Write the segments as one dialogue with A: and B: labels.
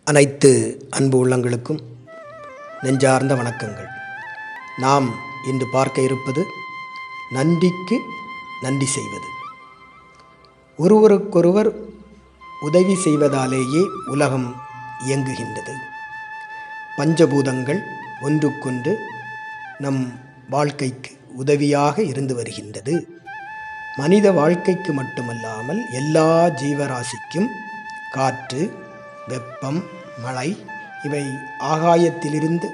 A: அனைத்து அன்பு உள்ளங்களுக்கும் நெஞ்சார்ந்த வணக்கங்கள் நாம் இன்று பார்க்க இருப்பது நன்றிக்கு நன்றி செய்வது ஒருவருக்கொருவர் உதவி செய்வதாலேயே உலகம் இயங்குகின்றது பஞ்சபூதங்கள் ஒன்றுக்கொன்று நம் வாழ்க்கைக்கு உதவியாக இருந்து வருகின்றது மனித வாழ்க்கைக்கு மட்டுமல்லாமல் எல்லா ஜீவராசிக்கும் காற்று வெப்பம் மழை இவை ஆகாயத்திலிருந்து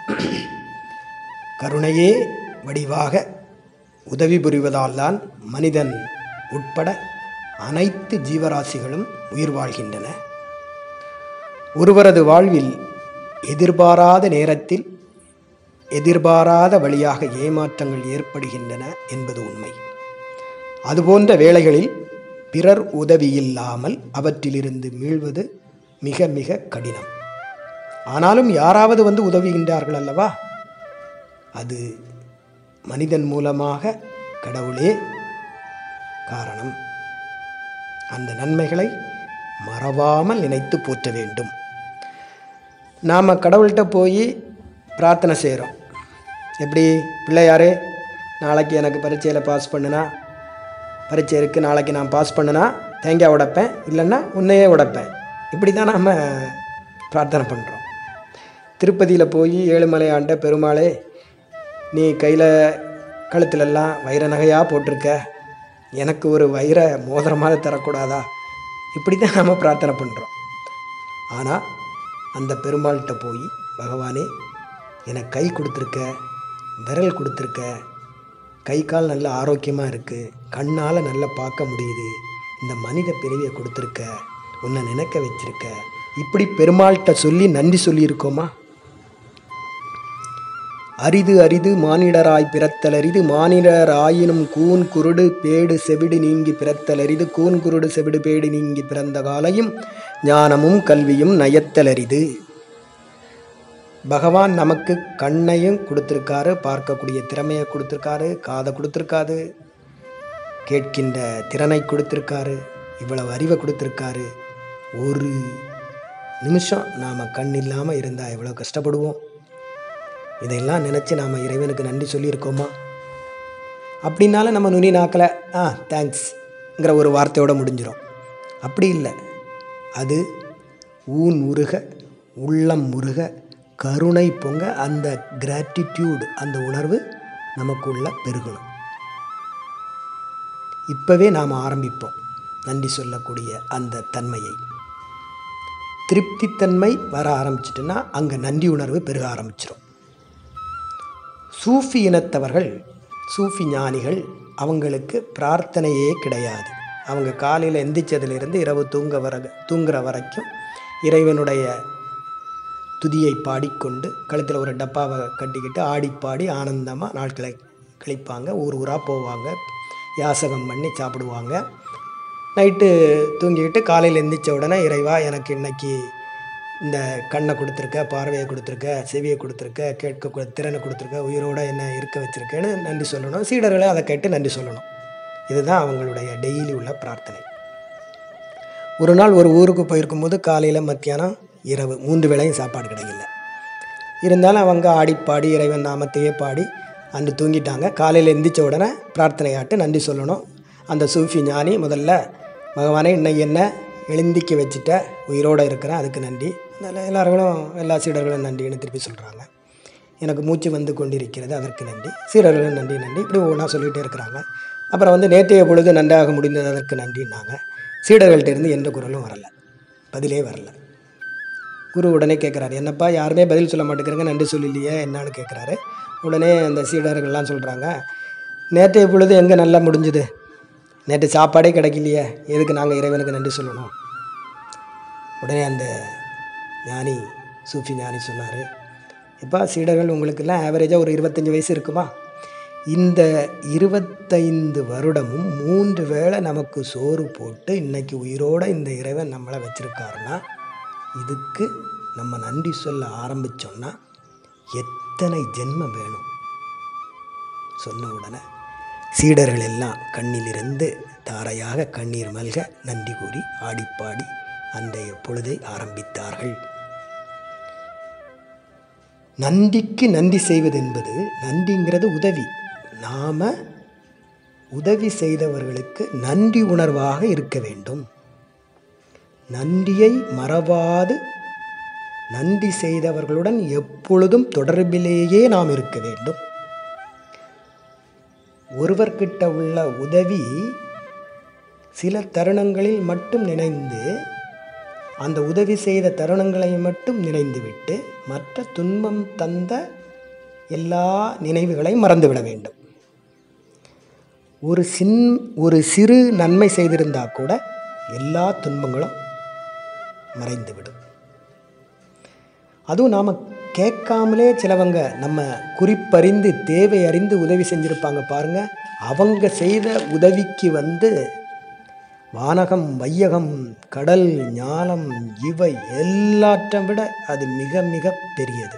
A: கருணையே வடிவாக உதவி புரிவதால் தான் மனிதன் உட்பட அனைத்து ஜீவராசிகளும் உயிர் வாழ்கின்றன ஒருவரது வாழ்வில் எதிர்பாராத நேரத்தில் எதிர்பாராத வழியாக ஏமாற்றங்கள் ஏற்படுகின்றன என்பது உண்மை அதுபோன்ற வேளைகளில் பிறர் உதவியில்லாமல் அவற்றிலிருந்து மீள்வது மிக மிக கடினம் ஆனாலும் யாராவது வந்து உதவுகின்றார்கள் அல்லவா அது மனிதன் மூலமாக கடவுளே காரணம் அந்த நன்மைகளை மறவாமல் நினைத்து போற்ற வேண்டும் நாம் கடவுள்கிட்ட போய் பிரார்த்தனை செய்கிறோம் எப்படி பிள்ளையாரே நாளைக்கு எனக்கு பரீட்சையில் பாஸ் பண்ணுனா பரீட்சை இருக்குது நாளைக்கு நான் பாஸ் பண்ணுனா தேங்காய் உடைப்பேன் இல்லைன்னா உன்னையே உடைப்பேன் இப்படி தான் நாம் பிரார்த்தனை பண்ணுறோம் திருப்பதியில் போய் ஏழுமலை ஆண்ட பெருமாளே நீ கையில் கழுத்துலெல்லாம் வைர நகையாக போட்டிருக்க எனக்கு ஒரு வைர மோதிரமாக தரக்கூடாதா இப்படி தான் நாம் பிரார்த்தனை பண்ணுறோம் ஆனால் அந்த பெருமாள்கிட்ட போய் பகவானே எனக்கு கை கொடுத்துருக்க விரல் கொடுத்துருக்க கை கால் நல்ல ஆரோக்கியமாக இருக்குது கண்ணால் நல்லா பார்க்க முடியுது இந்த மனித பிறவியை கொடுத்துருக்க உன்னை நினைக்க வச்சிருக்க இப்படி பெருமாள்கிட்ட சொல்லி நன்றி சொல்லியிருக்கோமா அரிது அரிது மானிடராய் பிறத்தல் அரிது மானிடர் ஆயினும் கூன் குருடு பேடு செவிடு நீங்கி பிறத்தல் அரிது கூன் குருடு செவிடு பேடு நீங்கி பிறந்த காலையும் ஞானமும் கல்வியும் நயத்தல் அரிது பகவான் நமக்கு கண்ணையும் கொடுத்துருக்காரு பார்க்கக்கூடிய திறமையை கொடுத்துருக்காரு காதை கொடுத்துருக்காரு கேட்கின்ற திறனை கொடுத்துருக்காரு இவ்வளவு அறிவை கொடுத்துருக்காரு ஒரு நிமிஷம் நாம் கண் இல்லாமல் இருந்தால் எவ்வளோ கஷ்டப்படுவோம் இதையெல்லாம் நினச்சி நாம் இறைவனுக்கு நன்றி சொல்லியிருக்கோமா அப்படின்னாலும் நம்ம நுனி நாக்கில் ஆ தேங்க்ஸ்ங்கிற ஒரு வார்த்தையோடு முடிஞ்சிடும் அப்படி இல்லை அது ஊன் உருக உள்ளம் முருக கருணை பொங்க அந்த கிராட்டிடியூடு அந்த உணர்வு நமக்குள்ள பெருகணும் இப்போவே நாம் ஆரம்பிப்போம் நன்றி சொல்லக்கூடிய அந்த தன்மையை திருப்தித்தன்மை வர ஆரம்பிச்சிட்டுன்னா அங்கே நன்றி உணர்வு பெருக ஆரம்பிச்சிடும் சூஃபி இனத்தவர்கள் சூஃபி ஞானிகள் அவங்களுக்கு பிரார்த்தனையே கிடையாது அவங்க காலையில் எந்திரிச்சதுலேருந்து இரவு தூங்க வர தூங்குற வரைக்கும் இறைவனுடைய துதியை பாடிக்கொண்டு கழுத்தில் ஒரு டப்பாவை கட்டிக்கிட்டு ஆடி பாடி ஆனந்தமாக நாட்களை கழிப்பாங்க ஊர் ஊராக போவாங்க யாசகம் பண்ணி சாப்பிடுவாங்க நைட்டு தூங்கிக்கிட்டு காலையில் எந்திரிச்ச உடனே இறைவா எனக்கு இன்னைக்கு இந்த கண்ணை கொடுத்துருக்க பார்வையை கொடுத்துருக்க செவியை கொடுத்துருக்க கேட்க திறனை கொடுத்துருக்க உயிரோடு என்ன இருக்க வச்சுருக்கேன்னு நன்றி சொல்லணும் சீடர்களை அதை கேட்டு நன்றி சொல்லணும் இதுதான் அவங்களுடைய டெய்லி உள்ள பிரார்த்தனை ஒரு நாள் ஒரு ஊருக்கு போயிருக்கும்போது காலையில் மத்தியானம் இரவு மூன்று வேளையும் சாப்பாடு கிடைக்கல இருந்தாலும் அவங்க ஆடி பாடி இறைவன் நாமத்தையே பாடி அன்று தூங்கிட்டாங்க காலையில் எந்திரிச்ச உடனே பிரார்த்தனையாட்டு நன்றி சொல்லணும் அந்த சூஃபி ஞானி முதல்ல பகவானே இன்னைக்கு என்ன எழுந்திக்க வச்சுட்ட உயிரோடு இருக்கிறேன் அதுக்கு நன்றி அதனால் எல்லார்களும் எல்லா சீடர்களும் நன்றின்னு திருப்பி சொல்கிறாங்க எனக்கு மூச்சு வந்து கொண்டிருக்கிறது அதற்கு நன்றி சீடர்களும் நன்றி நன்றி இப்படி ஒவ்வொன்றா சொல்லிகிட்டே இருக்கிறாங்க அப்புறம் வந்து நேற்றைய பொழுது நன்றாக முடிந்தது அதற்கு நன்றின்னாங்க சீடர்கள்ட்ட இருந்து எந்த குரலும் வரல பதிலே வரல குரு உடனே கேட்குறாரு என்னப்பா யாருமே பதில் சொல்ல மாட்டேங்கிறாங்க நன்றி சொல்லலையே என்னான்னு கேட்குறாரு உடனே அந்த சீடர்கள்லாம் சொல்கிறாங்க நேற்றைய பொழுது எங்கே நல்லா முடிஞ்சுது நேற்று சாப்பாடே கிடைக்கலையே எதுக்கு நாங்கள் இறைவனுக்கு நன்றி சொல்லணும் உடனே அந்த ஞானி சூஃபி ஞானி சொன்னார் இப்போ சீடர்கள் உங்களுக்கெல்லாம் ஆவரேஜாக ஒரு இருபத்தஞ்சி வயசு இருக்குமா இந்த இருபத்தைந்து வருடமும் மூன்று வேளை நமக்கு சோறு போட்டு இன்றைக்கி உயிரோடு இந்த இறைவன் நம்மளை வச்சுருக்காருன்னா இதுக்கு நம்ம நன்றி சொல்ல ஆரம்பித்தோம்னா எத்தனை ஜென்மம் வேணும் சொன்ன உடனே சீடர்கள் எல்லாம் கண்ணிலிருந்து தாரையாக கண்ணீர் மல்க நன்றி கூறி ஆடிப்பாடி அன்றைய பொழுதை ஆரம்பித்தார்கள் நன்றிக்கு நன்றி செய்வது என்பது நன்றிங்கிறது உதவி நாம் உதவி செய்தவர்களுக்கு நன்றி உணர்வாக இருக்க வேண்டும் நன்றியை மறவாது நன்றி செய்தவர்களுடன் எப்பொழுதும் தொடர்பிலேயே நாம் இருக்க வேண்டும் ஒருவர்கிட்ட உள்ள உதவி சில தருணங்களில் மட்டும் நினைந்து அந்த உதவி செய்த தருணங்களை மட்டும் நினைந்துவிட்டு மற்ற துன்பம் தந்த எல்லா நினைவுகளையும் மறந்துவிட வேண்டும் ஒரு சின் ஒரு சிறு நன்மை செய்திருந்தால் கூட எல்லா துன்பங்களும் மறைந்துவிடும் அதுவும் நாம் கேட்காமலே சிலவங்க நம்ம குறிப்பறிந்து தேவை அறிந்து உதவி செஞ்சுருப்பாங்க பாருங்கள் அவங்க செய்த உதவிக்கு வந்து வானகம் வையகம் கடல் ஞானம் இவை எல்லாற்றை விட அது மிக மிக பெரியது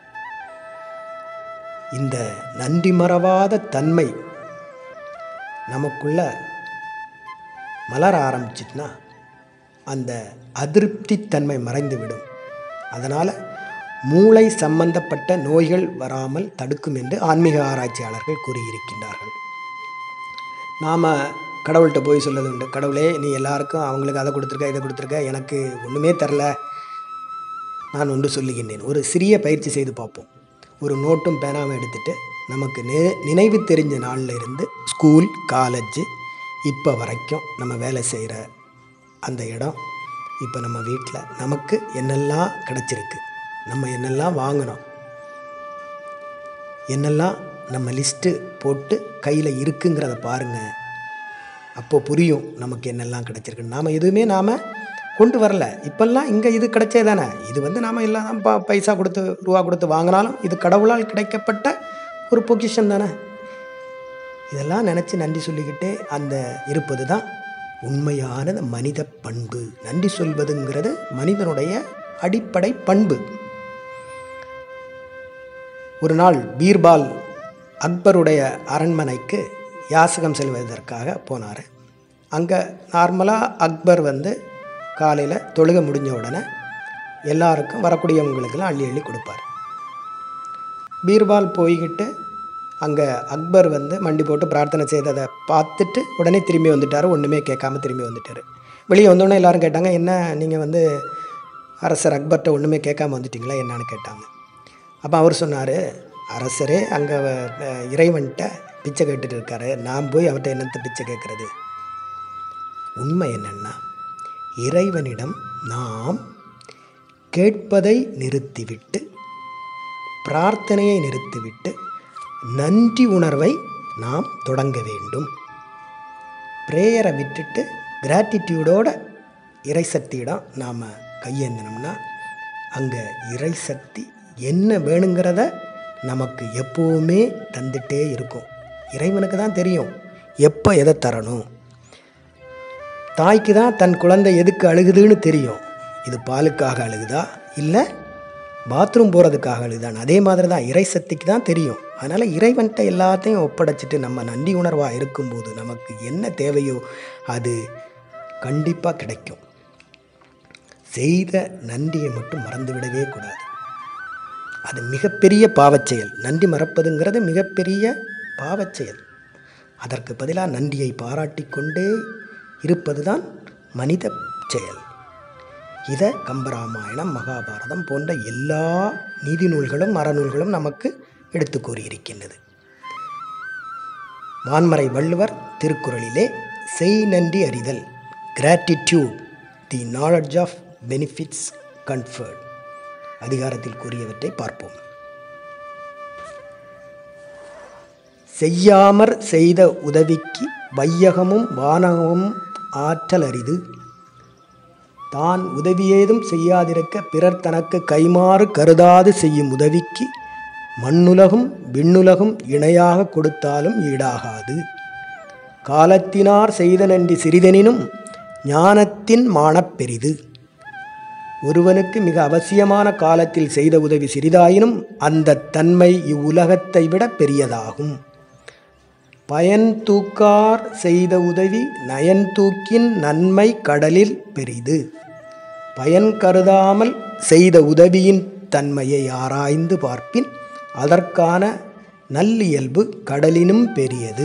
A: இந்த நன்றி மறவாத தன்மை நமக்குள்ள மலர ஆரம்பிச்சிட்டுனா அந்த அதிருப்தி தன்மை மறைந்துவிடும் அதனால் மூளை சம்பந்தப்பட்ட நோய்கள் வராமல் தடுக்கும் என்று ஆன்மீக ஆராய்ச்சியாளர்கள் கூறியிருக்கின்றார்கள் நாம் கடவுள்கிட்ட போய் சொல்லது உண்டு கடவுளே நீ எல்லாருக்கும் அவங்களுக்கு அதை கொடுத்துருக்க இதை கொடுத்துருக்க எனக்கு ஒன்றுமே தரல நான் ஒன்று சொல்லுகின்றேன் ஒரு சிறிய பயிற்சி செய்து பார்ப்போம் ஒரு நோட்டும் பேனாவும் எடுத்துகிட்டு நமக்கு நி நினைவு தெரிஞ்ச நாளில் இருந்து ஸ்கூல் காலேஜு இப்போ வரைக்கும் நம்ம வேலை செய்கிற அந்த இடம் இப்போ நம்ம வீட்டில் நமக்கு என்னெல்லாம் கிடச்சிருக்கு நம்ம என்னெல்லாம் வாங்கினோம் என்னெல்லாம் நம்ம லிஸ்ட்டு போட்டு கையில் இருக்குங்கிறத பாருங்கள் அப்போது புரியும் நமக்கு என்னெல்லாம் கிடச்சிருக்கு நாம் எதுவுமே நாம் கொண்டு வரல இப்போல்லாம் இங்கே இது கிடைச்சே தானே இது வந்து நாம் எல்லாம் பா பைசா கொடுத்து ரூபா கொடுத்து வாங்கினாலும் இது கடவுளால் கிடைக்கப்பட்ட ஒரு பொக்கிஷன் தானே இதெல்லாம் நினச்சி நன்றி சொல்லிக்கிட்டே அந்த இருப்பது தான் உண்மையான மனித பண்பு நன்றி சொல்வதுங்கிறது மனிதனுடைய அடிப்படை பண்பு ஒரு நாள் பீர்பால் அக்பருடைய அரண்மனைக்கு யாசகம் செல்வதற்காக போனார் அங்கே நார்மலாக அக்பர் வந்து காலையில் தொழுகை முடிஞ்ச உடனே எல்லாருக்கும் வரக்கூடியவங்களுக்கெல்லாம் அள்ளி அள்ளி கொடுப்பார் பீர்பால் போய்கிட்டு அங்கே அக்பர் வந்து மண்டி போட்டு பிரார்த்தனை செய்ததை பார்த்துட்டு உடனே திரும்பி வந்துட்டார் ஒன்றுமே கேட்காம திரும்பி வந்துட்டார் வெளியே வந்தோடனே எல்லாரும் கேட்டாங்க என்ன நீங்கள் வந்து அரசர் அக்பர்கிட்ட ஒன்றுமே கேட்காம வந்துட்டீங்களா என்னான்னு கேட்டாங்க அப்போ அவர் சொன்னார் அரசரே அங்கே இறைவன்கிட்ட பிச்சை கேட்டுட்டு இருக்காரு நான் போய் அவர்கிட்ட என்னத்தை பிச்சை கேட்குறது உண்மை என்னென்னா இறைவனிடம் நாம் கேட்பதை நிறுத்திவிட்டு பிரார்த்தனையை நிறுத்திவிட்டு நன்றி உணர்வை நாம் தொடங்க வேண்டும் ப்ரேயரை விட்டுட்டு கிராட்டிடியூடோட இறைசக்தியிடம் நாம் கையேந்தினோம்னா அங்கே இறைசக்தி என்ன வேணுங்கிறத நமக்கு எப்போவுமே தந்துட்டே இருக்கும் இறைவனுக்கு தான் தெரியும் எப்போ எதை தரணும் தாய்க்கு தான் தன் குழந்தை எதுக்கு அழுகுதுன்னு தெரியும் இது பாலுக்காக அழுகுதா இல்லை பாத்ரூம் போகிறதுக்காக அழுகுதான் அதே மாதிரி தான் இறைசக்திக்கு தான் தெரியும் அதனால் இறைவன்கிட்ட எல்லாத்தையும் ஒப்படைச்சிட்டு நம்ம நன்றி உணர்வாக இருக்கும்போது நமக்கு என்ன தேவையோ அது கண்டிப்பாக கிடைக்கும் செய்த நன்றியை மட்டும் மறந்துவிடவே கூடாது அது மிகப்பெரிய பாவச்செயல் நன்றி மறப்பதுங்கிறது மிகப்பெரிய பாவச்செயல் அதற்கு பதிலாக நன்றியை பாராட்டி கொண்டே இருப்பது தான் மனித செயல் இதை கம்பராமாயணம் மகாபாரதம் போன்ற எல்லா நீதி நூல்களும் அறநூல்களும் நமக்கு எடுத்து கூறியிருக்கின்றது வான்மறை வள்ளுவர் திருக்குறளிலே செய் நன்றி அறிதல் gratitude the knowledge of benefits conferred அதிகாரத்தில் கூறியவற்றை பார்ப்போம் செய்யாமற் செய்த உதவிக்கு வையகமும் வானகமும் ஆற்றல் அரிது தான் உதவியேதும் செய்யாதிருக்க பிறர் தனக்கு கைமாறு கருதாது செய்யும் உதவிக்கு மண்ணுலகும் விண்ணுலகும் இணையாக கொடுத்தாலும் ஈடாகாது காலத்தினார் செய்த நன்றி சிறிதெனினும் ஞானத்தின் மானப் பெரிது ஒருவனுக்கு மிக அவசியமான காலத்தில் செய்த உதவி சிறிதாயினும் அந்த தன்மை இவ்வுலகத்தை விட பெரியதாகும் பயன் தூக்கார் செய்த உதவி நயன் தூக்கின் நன்மை கடலில் பெரிது பயன் கருதாமல் செய்த உதவியின் தன்மையை ஆராய்ந்து பார்ப்பின் அதற்கான நல்லியல்பு கடலினும் பெரியது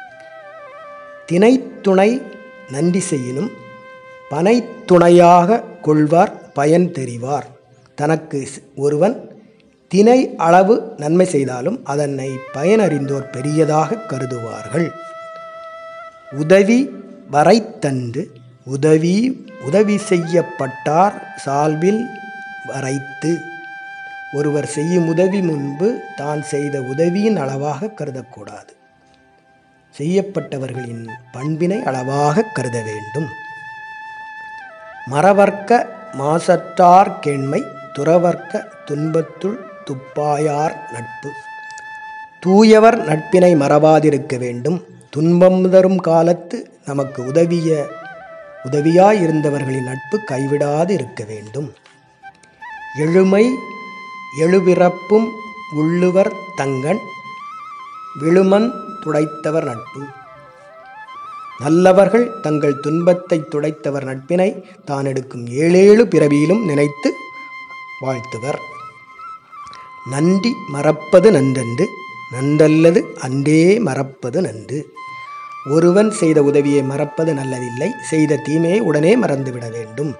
A: தினைத்துணை நன்றி செய்யினும் பனைத்துணையாக கொள்வார் பயன் தெரிவார் தனக்கு ஒருவன் தினை அளவு நன்மை செய்தாலும் அதனை பயனறிந்தோர் பெரியதாக கருதுவார்கள் உதவி வரைத்தன்று உதவி உதவி செய்யப்பட்டார் சால்வில் வரைத்து ஒருவர் செய்யும் உதவி முன்பு தான் செய்த உதவியின் அளவாக கருதக்கூடாது செய்யப்பட்டவர்களின் பண்பினை அளவாக கருத வேண்டும் மறவர்க்க மாசற்றார் கேண்மை துறவர்க்க துன்பத்துள் துப்பாயார் நட்பு தூயவர் நட்பினை மறவாதிருக்க வேண்டும் துன்பம் தரும் காலத்து நமக்கு உதவிய உதவியாயிருந்தவர்களின் நட்பு கைவிடாது இருக்க வேண்டும் எழுமை எழுபிறப்பும் உள்ளுவர் தங்கன் விழுமன் துடைத்தவர் நட்பு நல்லவர்கள் தங்கள் துன்பத்தை துடைத்தவர் நட்பினை தான் எடுக்கும் ஏழேழு பிறவியிலும் நினைத்து வாழ்த்துவர் நன்றி மறப்பது நன்றன்று நன்றல்லது அன்றே மறப்பது நன்று ஒருவன் செய்த உதவியை மறப்பது நல்லதில்லை செய்த தீமையை உடனே மறந்துவிட வேண்டும்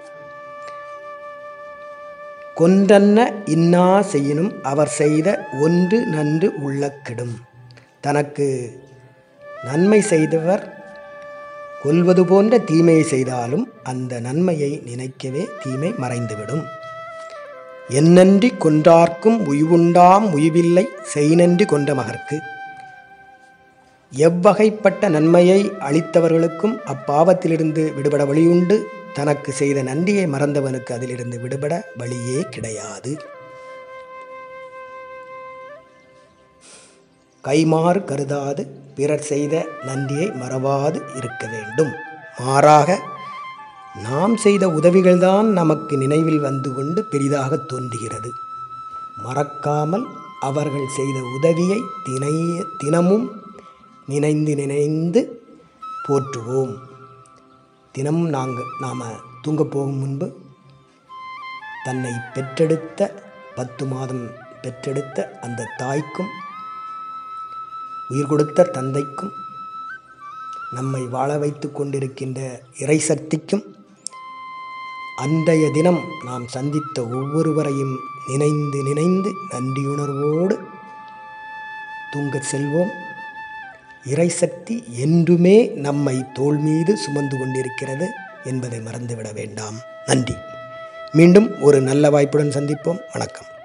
A: கொன்றன்ன இன்னா செய்யினும் அவர் செய்த ஒன்று நன்று உள்ள கெடும் தனக்கு நன்மை செய்தவர் கொல்வது போன்ற தீமையை செய்தாலும் அந்த நன்மையை நினைக்கவே தீமை மறைந்துவிடும் என்னன்றி கொன்றார்க்கும் உய்வுண்டாம் உய்வில்லை செய்நன்றி கொன்ற மகர்க்கு எவ்வகைப்பட்ட நன்மையை அளித்தவர்களுக்கும் அப்பாவத்திலிருந்து விடுபட வழியுண்டு தனக்கு செய்த நன்றியை மறந்தவனுக்கு அதிலிருந்து விடுபட வழியே கிடையாது கைமாறு கருதாது பிறர் செய்த நன்றியை மறவாது இருக்க வேண்டும் மாறாக நாம் செய்த உதவிகள்தான் நமக்கு நினைவில் வந்து கொண்டு பெரிதாக தோன்றுகிறது மறக்காமல் அவர்கள் செய்த உதவியை தினை தினமும் நினைந்து நினைந்து போற்றுவோம் தினமும் நாங்கள் நாம் தூங்கப் போகும் முன்பு தன்னை பெற்றெடுத்த பத்து மாதம் பெற்றெடுத்த அந்த தாய்க்கும் உயிர் கொடுத்த தந்தைக்கும் நம்மை வாழ வைத்து கொண்டிருக்கின்ற இறைசக்திக்கும் அன்றைய தினம் நாம் சந்தித்த ஒவ்வொருவரையும் நினைந்து நினைந்து நன்றியுணர்வோடு தூங்கச் செல்வோம் இறைசக்தி என்றுமே நம்மை தோள் மீது சுமந்து கொண்டிருக்கிறது என்பதை மறந்துவிட வேண்டாம் நன்றி மீண்டும் ஒரு நல்ல வாய்ப்புடன் சந்திப்போம் வணக்கம்